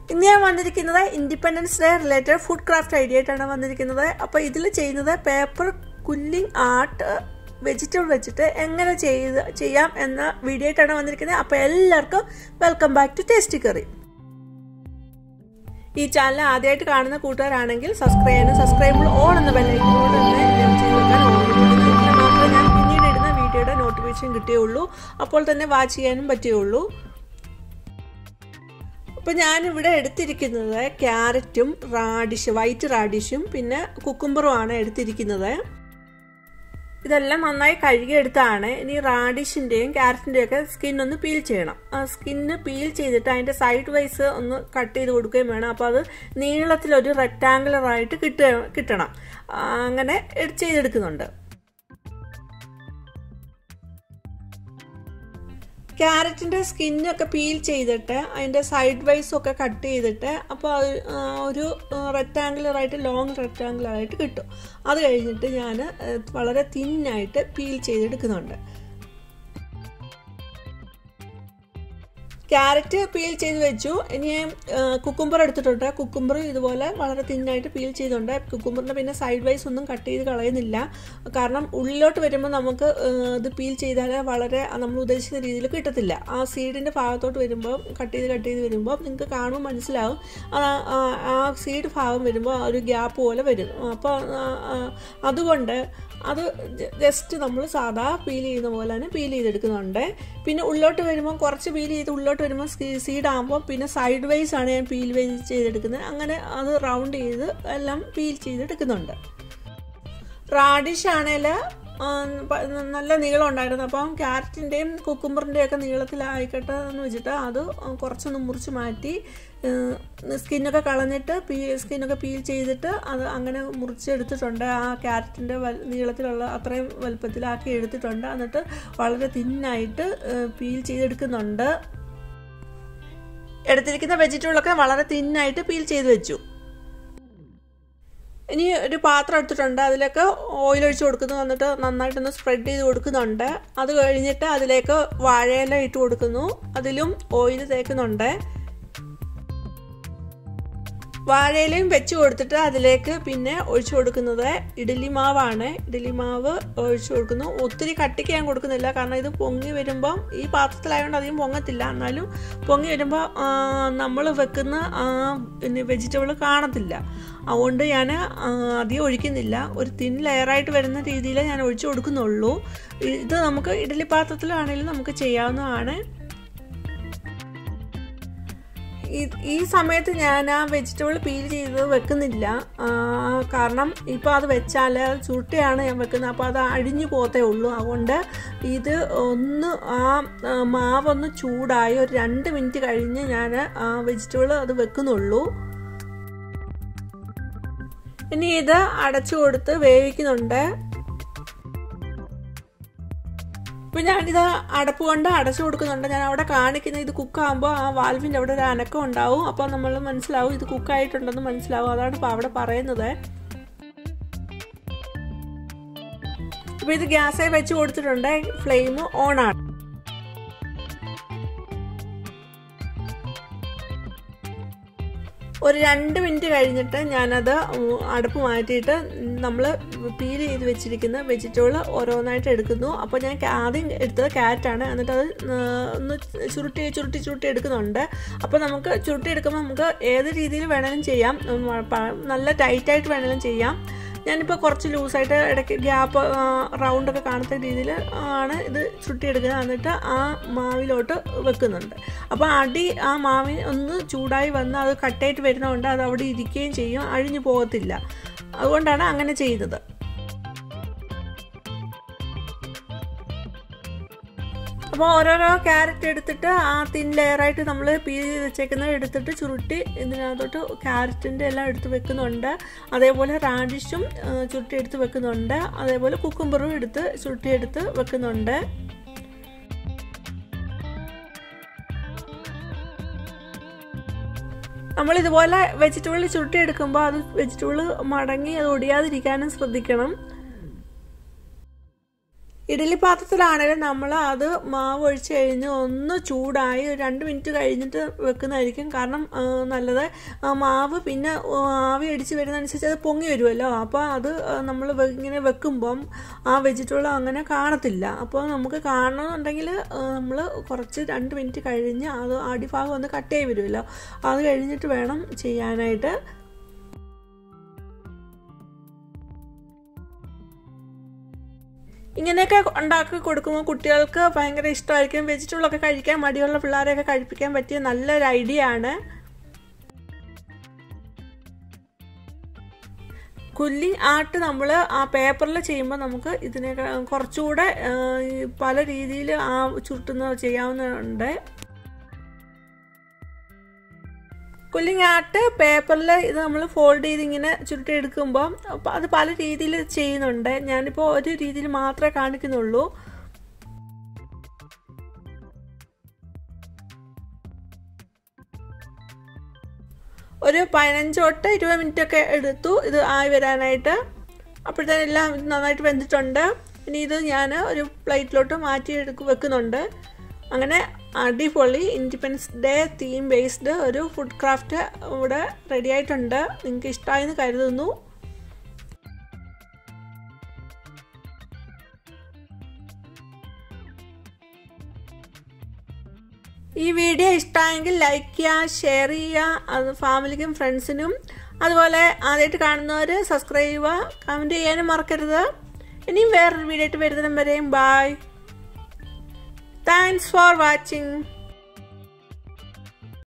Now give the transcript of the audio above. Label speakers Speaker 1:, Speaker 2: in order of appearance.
Speaker 1: ഇന്ന് ഞാൻ വന്നിരിക്കുന്നത് independence day related food craft idea ആയിട്ടാണ് വന്നിരിക്കുന്നത് അപ്പോൾ ഇതിൽ ചെയ്യുന്നത് പേപ്പർ കുല്ലിംഗ് ആർട്ട് വെജിറ്റബിൾ വെച്ചിട്ട് എങ്ങനെ ചെയ്ത് ചെയ്യാം എന്ന വീഡിയോ ആയിട്ടാണ് വന്നിരിക്കുന്നത് അപ്പോൾ എല്ലാവർക്കും welcome back to tasty curry ഈ ചാനൽ ആദ്യമായിട്ട് കാണുന്ന കൂട്ടുകാരാണെങ്കിൽ സബ്സ്ക്രൈബ് ചെയ്യാനും സബ്സ്ക്രൈബിൾ ഓൺ എന്ന ബെല്ലൈക്കോട് തന്നെ ചെയ്ത് വെക്കാൻ ഓർമ്മിപ്പിക്കുന്നത് മാത്രമേ ഞാൻ പിന്നീട് ഇടുന്ന വീഡിയോയുടെ നോട്ടിഫിക്കേഷൻ കിട്ടുകയുള്ളൂ അപ്പോൾ തന്നെ വാച്ച് ചെയ്യാനും പറ്റുകയുള്ളൂ അപ്പോൾ ഞാനിവിടെ എടുത്തിരിക്കുന്നത് ക്യാരറ്റും റാഡിഷ് വൈറ്റ് റാഡിഷും പിന്നെ കുക്കുംബറുമാണ് എടുത്തിരിക്കുന്നത് ഇതെല്ലാം നന്നായി കഴുകിയെടുത്താണ് ഇനി റാഡിഷിൻ്റെയും ക്യാരറ്റിൻ്റെയും ഒക്കെ സ്കിൻ ഒന്ന് പീൽ ചെയ്യണം ആ സ്കിന്ന് പീൽ ചെയ്തിട്ട് അതിൻ്റെ സൈഡ് വൈസ് ഒന്ന് കട്ട് ചെയ്ത് കൊടുക്കുകയും വേണം അപ്പോൾ അത് നീളത്തിലൊരു റെക്റ്റാങ്കുലർ ആയിട്ട് കിട്ടുക കിട്ടണം അങ്ങനെ ചെയ്തെടുക്കുന്നുണ്ട് ക്യാരറ്റിൻ്റെ സ്കിന്നൊക്കെ പീൽ ചെയ്തിട്ട് അതിൻ്റെ സൈഡ് വൈസ് ഒക്കെ കട്ട് ചെയ്തിട്ട് അപ്പോൾ ഒരു റെക്റ്റാങ്കുലർ ആയിട്ട് ലോങ് റെക്റ്റാങ്കുലർ ആയിട്ട് കിട്ടും അത് കഴിഞ്ഞിട്ട് ഞാൻ വളരെ തിന്നായിട്ട് പീൽ ചെയ്തെടുക്കുന്നുണ്ട് ക്യാരറ്റ് പീൽ ചെയ്ത് വെച്ചു ഇനി കുക്കുംബർ എടുത്തിട്ടുണ്ട് കുക്കുംബർ ഇതുപോലെ വളരെ തിന്നായിട്ട് പീൽ ചെയ്തിട്ടുണ്ട് കുക്കുംബറിൻ്റെ പിന്നെ സൈഡ് വൈസ് ഒന്നും കട്ട് ചെയ്ത് കളയുന്നില്ല കാരണം ഉള്ളിലോട്ട് വരുമ്പോൾ നമുക്ക് ഇത് പീൽ ചെയ്താൽ വളരെ നമ്മൾ ഉദ്ദേശിക്കുന്ന രീതിയിൽ കിട്ടത്തില്ല ആ സീഡിൻ്റെ ഭാഗത്തോട്ട് വരുമ്പോൾ കട്ട് ചെയ്ത് കട്ട് ചെയ്ത് വരുമ്പോൾ നിങ്ങൾക്ക് കാണുമ്പോൾ മനസ്സിലാവും ആ സീഡ് ഭാഗം വരുമ്പോൾ ഒരു ഗ്യാപ്പ് പോലെ വരും അപ്പോൾ അതുകൊണ്ട് അത് ജസ്റ്റ് നമ്മൾ സാധാ പീൽ ചെയ്യുന്ന പോലെ തന്നെ പീൽ ചെയ്തെടുക്കുന്നുണ്ട് പിന്നെ ഉള്ളോട്ട് വരുമ്പോൾ കുറച്ച് പീൽ ചെയ്ത് ഉള്ളോട്ട് വരുമ്പോൾ സീഡ് ആകുമ്പോൾ പിന്നെ സൈഡ് വൈസ് ആണ് ഞാൻ പീൽ ചെയ്തെടുക്കുന്നത് അങ്ങനെ അത് റൗണ്ട് ചെയ്ത് എല്ലാം പീൽ ചെയ്തെടുക്കുന്നുണ്ട് റാഡിഷ് ആണെങ്കിൽ നല്ല നീളം ഉണ്ടായിരുന്നു അപ്പം ക്യാരറ്റിൻ്റെയും കുക്കുംബറിൻ്റെയും ഒക്കെ നീളത്തിലായിക്കട്ടെ എന്ന് വെച്ചിട്ട് അത് കുറച്ചൊന്ന് മുറിച്ച് മാറ്റി സ്കിന്നൊക്കെ കളഞ്ഞിട്ട് പീ സ്കിന്നൊക്കെ പീൽ ചെയ്തിട്ട് അത് അങ്ങനെ മുറിച്ചെടുത്തിട്ടുണ്ട് ആ ക്യാരറ്റിൻ്റെ നീളത്തിലുള്ള അത്രയും വലുപ്പത്തിലാക്കി എടുത്തിട്ടുണ്ട് എന്നിട്ട് വളരെ തിന്നായിട്ട് പീൽ ചെയ്തെടുക്കുന്നുണ്ട് എടുത്തിരിക്കുന്ന വെജിറ്റബിളൊക്കെ വളരെ തിന്നായിട്ട് പീൽ ചെയ്ത് വെച്ചു ഇനി ഒരു പാത്രം എടുത്തിട്ടുണ്ട് അതിലേക്ക് ഓയിൽ ഒഴിച്ച് കൊടുക്കുന്നു എന്നിട്ട് നന്നായിട്ടൊന്ന് സ്പ്രെഡ് ചെയ്ത് കൊടുക്കുന്നുണ്ട് അത് കഴിഞ്ഞിട്ട് അതിലേക്ക് വാഴയില ഇട്ട് കൊടുക്കുന്നു അതിലും ഓയിൽ തേക്കുന്നുണ്ട് വാഴയിലയും വെച്ച് കൊടുത്തിട്ട് അതിലേക്ക് പിന്നെ ഒഴിച്ചു കൊടുക്കുന്നത് ഇഡലി മാവാണ് ഇഡലി മാവ് ഒഴിച്ചു കൊടുക്കുന്നു ഒത്തിരി കട്ടിക്ക് ഞാൻ കൊടുക്കുന്നില്ല കാരണം ഇത് പൊങ്ങി വരുമ്പം ഈ പാത്രത്തിലായതുകൊണ്ട് അധികം പൊങ്ങത്തില്ല എന്നാലും പൊങ്ങി വരുമ്പോൾ നമ്മൾ വെക്കുന്ന പിന്നെ വെജിറ്റബിൾ കാണത്തില്ല അതുകൊണ്ട് ഞാൻ അധികം ഒഴിക്കുന്നില്ല ഒരു തിൻ ലെയറായിട്ട് വരുന്ന രീതിയിൽ ഞാൻ ഒഴിച്ചു കൊടുക്കുന്നുള്ളൂ ഇത് നമുക്ക് ഇഡലി പാത്രത്തിലാണെങ്കിലും നമുക്ക് ചെയ്യാവുന്നതാണ് ഈ സമയത്ത് ഞാൻ ആ വെജിറ്റബിൾ പീൽ ചെയ്ത് വെക്കുന്നില്ല കാരണം ഇപ്പോൾ അത് വെച്ചാൽ ചുരുട്ടിയാണ് ഞാൻ വെക്കുന്നത് അപ്പോൾ അത് അഴിഞ്ഞു പോത്തേ ഉള്ളൂ അതുകൊണ്ട് ഇത് ഒന്ന് ആ മാവൊന്ന് ചൂടായി ഒരു രണ്ട് മിനിറ്റ് കഴിഞ്ഞ് ഞാൻ ആ വെജിറ്റബിൾ അത് വെക്കുന്നുള്ളൂ ഇനി ഇത് അടച്ചു കൊടുത്ത് വേവിക്കുന്നുണ്ട് ഇപ്പം ഞാനിത് അടപ്പ് കൊണ്ട് അടച്ചു കൊടുക്കുന്നുണ്ട് ഞാൻ അവിടെ കാണിക്കുന്ന ഇത് കുക്കാകുമ്പോൾ ആ വാൽവിൻ്റെ അവിടെ ഒരു അനക്കം ഉണ്ടാവും അപ്പോൾ നമ്മൾ മനസ്സിലാവും ഇത് കുക്കായിട്ടുണ്ടെന്ന് മനസ്സിലാവും അതാണ് ഇപ്പോൾ അവിടെ പറയുന്നത് ഇപ്പോൾ ഇത് ഗ്യാസേ വെച്ച് കൊടുത്തിട്ടുണ്ട് ഫ്ലെയിം ഓൺ ആണ് ഒരു രണ്ട് മിനിറ്റ് കഴിഞ്ഞിട്ട് ഞാനത് അടുപ്പ് മാറ്റിയിട്ട് നമ്മൾ പീൽ ചെയ്ത് വെച്ചിരിക്കുന്ന വെജിറ്റബിൾ ഓരോന്നായിട്ട് എടുക്കുന്നു അപ്പോൾ ഞാൻ ആദ്യം എടുത്തത് ക്യാരറ്റാണ് എന്നിട്ട് അത് ഒന്ന് ചുരുട്ടി ചുരുട്ടി ചുരുട്ടി എടുക്കുന്നുണ്ട് അപ്പോൾ നമുക്ക് ചുരുട്ടി എടുക്കുമ്പോൾ നമുക്ക് ഏത് രീതിയിൽ വേണമെങ്കിലും ചെയ്യാം നല്ല ടൈറ്റായിട്ട് വേണമെങ്കിലും ചെയ്യാം ഞാനിപ്പോൾ കുറച്ച് ലൂസായിട്ട് ഇടയ്ക്ക് ഗ്യാപ്പ് റൗണ്ടൊക്കെ കാണത്ത രീതിയിൽ ആണ് ഇത് ചുട്ടിയെടുക്കുന്നത് എന്നിട്ട് ആ മാവിലോട്ട് വെക്കുന്നുണ്ട് അപ്പോൾ അടി ആ മാവിന് ഒന്ന് ചൂടായി വന്ന് അത് കട്ടായിട്ട് വരുന്നതുകൊണ്ട് അത് അവിടെ ഇരിക്കുകയും ചെയ്യും അഴിഞ്ഞു പോകത്തില്ല അതുകൊണ്ടാണ് അങ്ങനെ ചെയ്യുന്നത് അപ്പോൾ ഓരോരോ ക്യാരറ്റ് എടുത്തിട്ട് ആ തിൻ ലെയറായിട്ട് നമ്മൾ പീൽ ചെയ്ത് വെച്ചേക്കുന്നത് എടുത്തിട്ട് ചുരുട്ടി ഇതിനകത്തോട്ട് ക്യാരറ്റിൻ്റെ എല്ലാം എടുത്ത് വെക്കുന്നുണ്ട് അതേപോലെ റാഡിഷും ചുരുട്ടി എടുത്ത് വെക്കുന്നുണ്ട് അതേപോലെ കുക്കുംബറും എടുത്ത് ചുരുട്ടി എടുത്ത് വെക്കുന്നുണ്ട് നമ്മൾ ഇതുപോലെ വെജിറ്റബിൾ ചുരുട്ടി എടുക്കുമ്പോൾ അത് വെജിറ്റബിൾ മടങ്ങി അത് ഒടിയാതിരിക്കാനും ശ്രദ്ധിക്കണം ഇഡലി പാത്രത്തിലാണെങ്കിലും നമ്മൾ അത് മാവ് ഒഴിച്ച് കഴിഞ്ഞ് ഒന്ന് ചൂടായി ഒരു രണ്ട് മിനിറ്റ് കഴിഞ്ഞിട്ട് വെക്കുന്നതായിരിക്കും കാരണം നല്ലത് മാവ് പിന്നെ ആവി അടിച്ച് വരുന്നതനുസരിച്ച് അത് പൊങ്ങി വരുമല്ലോ അപ്പോൾ അത് നമ്മൾ ഇങ്ങനെ വെക്കുമ്പം ആ വെജിറ്റബിൾ അങ്ങനെ കാണത്തില്ല അപ്പോൾ നമുക്ക് കാണണമെന്നുണ്ടെങ്കിൽ നമ്മൾ കുറച്ച് രണ്ട് മിനിറ്റ് കഴിഞ്ഞ് അത് അടിഭാഗം ഒന്ന് കട്ട് ചെയ്ത് വരുമല്ലോ അത് കഴിഞ്ഞിട്ട് വേണം ചെയ്യാനായിട്ട് ഇങ്ങനെയൊക്കെ ഉണ്ടാക്കി കൊടുക്കുമ്പോൾ കുട്ടികൾക്ക് ഭയങ്കര ഇഷ്ടമായിരിക്കും വെജിറ്റബിളൊക്കെ കഴിക്കാൻ മടിയുള്ള പിള്ളേരെയൊക്കെ കഴിപ്പിക്കാൻ പറ്റിയ നല്ലൊരു ഐഡിയ ആണ് കുല്ലിങ് ആർട്ട് നമ്മൾ ആ പേപ്പറിൽ ചെയ്യുമ്പോൾ നമുക്ക് ഇതിനെ കുറച്ചുകൂടെ പല രീതിയിൽ ആ ചുരുട്ടുന്ന ചെയ്യാവുന്നതുണ്ട് കുല്ലിങ് ആർട്ട് പേപ്പറിൽ ഇത് നമ്മൾ ഫോൾഡ് ചെയ്ത് ഇങ്ങനെ ചുരുട്ടി എടുക്കുമ്പോൾ അത് പല രീതിയിൽ ചെയ്യുന്നുണ്ട് ഞാനിപ്പോൾ ഒരു രീതിയിൽ മാത്രമേ കാണിക്കുന്നുള്ളൂ ഒരു പതിനഞ്ച് തൊട്ട് ഇരുപത് മിനിറ്റ് ഒക്കെ എടുത്തു ഇത് ആയി വരാനായിട്ട് അപ്പോഴത്തേനും എല്ലാം നന്നായിട്ട് വെന്തിട്ടുണ്ട് ഇനി ഇത് ഞാൻ ഒരു പ്ലേറ്റിലോട്ട് മാറ്റി എടുക്ക് വെക്കുന്നുണ്ട് അങ്ങനെ അടിപൊളി ഇൻഡിപെൻഡൻസ് ഡേ തീം ബേസ്ഡ് ഒരു ഫുഡ് ക്രാഫ്റ്റ് ഇവിടെ റെഡി ആയിട്ടുണ്ട് നിങ്ങൾക്ക് ഇഷ്ടമായെന്ന് കരുതുന്നു ഈ വീഡിയോ ഇഷ്ടമായെങ്കിൽ ലൈക്ക് ചെയ്യുക ഷെയർ ചെയ്യുക അത് ഫാമിലിക്കും ഫ്രണ്ട്സിനും അതുപോലെ ആദ്യമായിട്ട് കാണുന്നവർ സബ്സ്ക്രൈബ് ചെയ്യുക കമൻറ്റ് ചെയ്യാനും മറക്കരുത് ഇനിയും വേറൊരു വീഡിയോ ആയിട്ട് വരുന്നതിനും വരെയും ബായ് താങ്ക്സ് ഫോർ വാച്ചിങ്